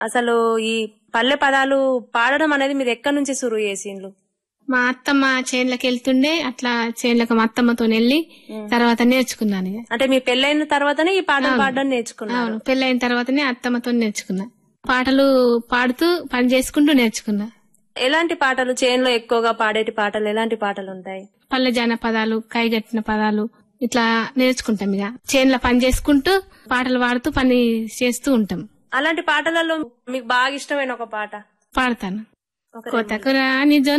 అసలు ఈ పల్లె పదాలు పాడడం అనేది మీరు ఎక్కడి నుంచి సురువు చేసిండ్రు మా అత్తమ్మ చేన్లకు వెళ్తుండే అట్లా చేన్లకు మా అత్తమ్మతో వెళ్ళి తర్వాత నేర్చుకున్నాను ఇక. అంటే మీ పెళ్ళైన తర్వాతనే ఈ పాటలు పాడడం నేర్చుకున్నారు అవును పెళ్ళైన తర్వాతనే అత్తమ్మతో నేర్చుకున్నా పాటలు పాడుతూ పని చేసుకుంటూ నేర్చుకున్నా ఎలాంటి పాటలు చేన్లో ఎక్కువగా పాడేటి పాటలు ఎలాంటి పాటలు ఉంటాయి పల్లె జాన పదాలు కైగట్టిన పదాలు ఇట్లా నేర్చుకుంటాం ఇక చేన్ల పని చేసుకుంటూ పాటలు పాడుతూ పని చేస్తూ ఉంటాం అలాంటి పాటలలో మీకు బాగా ఇష్టమైన ఒక పాట పాడతాను ఒక కోతకు రాని జొన్న